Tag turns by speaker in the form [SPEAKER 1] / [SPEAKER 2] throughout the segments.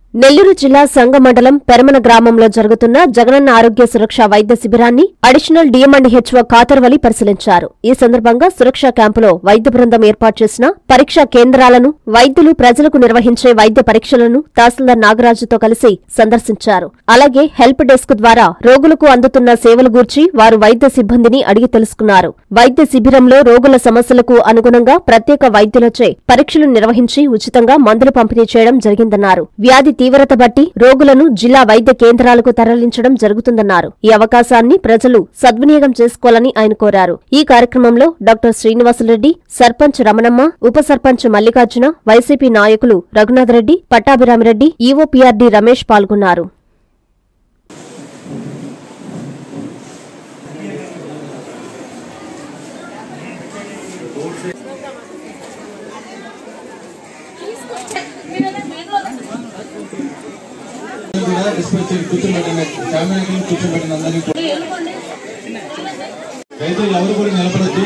[SPEAKER 1] నెల్లూరు జిల్లా సంగ మండలం పెరమన గ్రామంలో జరుగుతున్న జగనన్న ఆరోగ్య సురక్ష వైద్య శిబిరాన్ని additional DM and HO Katharvali పరిశీలించారు ఈ సందర్భంగా సురక్ష క్యాంపులో వైద్య బృందం ఏర్పాటు చేసిన పరీక్షా కేంద్రాలను వైద్యులు ప్రజలకు నిర్వహించే వైద్య పరీక్షలను తహసీల్దార్ నాగరాజుతో కలిసి సందర్శించారు అలాగే హెల్ప్ డెస్క్ ద్వారా రోగులకు అందుతున్న సేవల గూర్చి వారు వైద్య సిబ్బందిని అడిగి తెలుసుకున్నారు వైద్య శిబిరంలో రోగుల సమస్యలకు అనుగుణంగా ప్రత్యేక వైద్యులచే పరీక్షలు నిర్వహించి ఉచితంగా మందులు పంపిణీ చేయడం జరిగిందన్నారు వ్యాధి తీవ్రత బట్టి రోగులను జిల్లా వైద్య కేంద్రాలకు తరలించడం జరుగుతుందన్నారు ఈ అవకాశాన్ని ప్రజలు సద్వినియోగం చేసుకోవాలని ఆయన కోరారు ఈ కార్యక్రమంలో డాక్టర్ శ్రీనివాసులరెడ్డి సర్పంచ్ రమణమ్మ ఉప సర్పంచ్ మల్లికార్జున వైసీపీ నాయకులు రఘునాథరెడ్డి పట్టాభిరామిరెడ్డి ఈవోపీఆర్డీ రమేష్ పాల్గొన్నారు
[SPEAKER 2] కూడా డిస్పెచ్ కూర్చోబెట్టిన ఫ్యామిలీకి కూర్చోబెట్టిన అందరినీ కూడా రైతులు ఎవరు కూడా నిలబడద్దు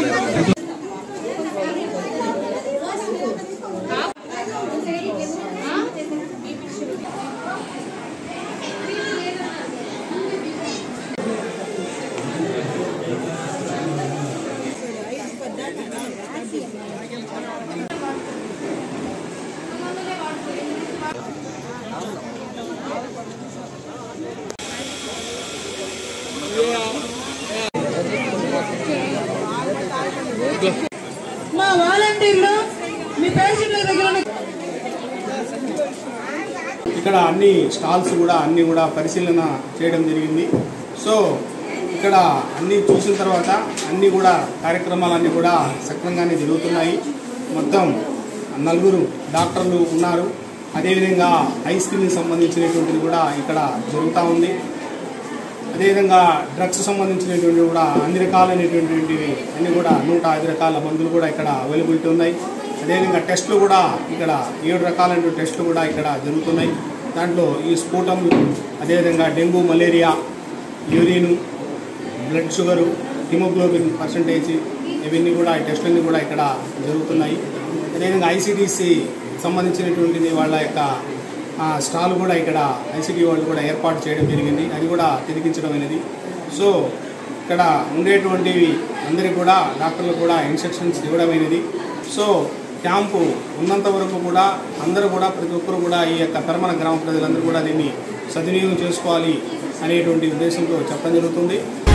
[SPEAKER 3] మా వాలంటీర్లు మీ పేషెంట్ల దగ్గర ఉన్న
[SPEAKER 4] ఇక్కడ అన్ని స్టాల్స్ కూడా అన్ని కూడా పరిశీలన చేయడం జరిగింది సో ఇక్కడ అన్ని చూసిన తర్వాత అన్ని కూడా కార్యక్రమాలన్నీ కూడా సక్రమంగానే జరుగుతున్నాయి మొత్తం నలుగురు డాక్టర్లు ఉన్నారు అదేవిధంగా ఐ స్క్రీన్కి సంబంధించినటువంటిది కూడా ఇక్కడ జరుగుతూ ఉంది అదేవిధంగా డ్రగ్స్ సంబంధించినటువంటి కూడా అన్ని రకాలైనటువంటివి అన్ని కూడా నూట ఐదు రకాల మందులు కూడా ఇక్కడ అవైలబిలిటీ ఉన్నాయి అదేవిధంగా టెస్టులు కూడా ఇక్కడ ఏడు రకాలైన టెస్టులు కూడా ఇక్కడ జరుగుతున్నాయి దాంట్లో ఈ స్ఫోటం అదేవిధంగా dengue malaria urine blood sugar haemoglobin percentage ఇవన్నీ కూడా ఈ టెస్టులన్నీ కూడా ఇక్కడ జరుగుతున్నాయి అదేవిధంగా ఐసీడీసీ సంబంధించినటువంటిది వాళ్ళ యొక్క ఆ, స్టాల్ కూడా ఇక్కడ ఐసీడీ వాళ్ళు కూడా ఏర్పాటు చేయడం జరిగింది అది కూడా తిరిగించడం అనేది సో ఇక్కడ ఉండేటువంటివి అందరికీ కూడా డాక్టర్లు కూడా ఇన్స్ట్రక్షన్స్ ఇవ్వడం అనేది సో క్యాంపు ఉన్నంత వరకు కూడా అందరూ కూడా ప్రతి ఒక్కరు కూడా ఈ యొక్క పెరమన గ్రామ ప్రజలందరూ కూడా దీన్ని సద్వినియోగం చేసుకోవాలి అనేటువంటి ఉద్దేశంతో చెప్పడం జరుగుతుంది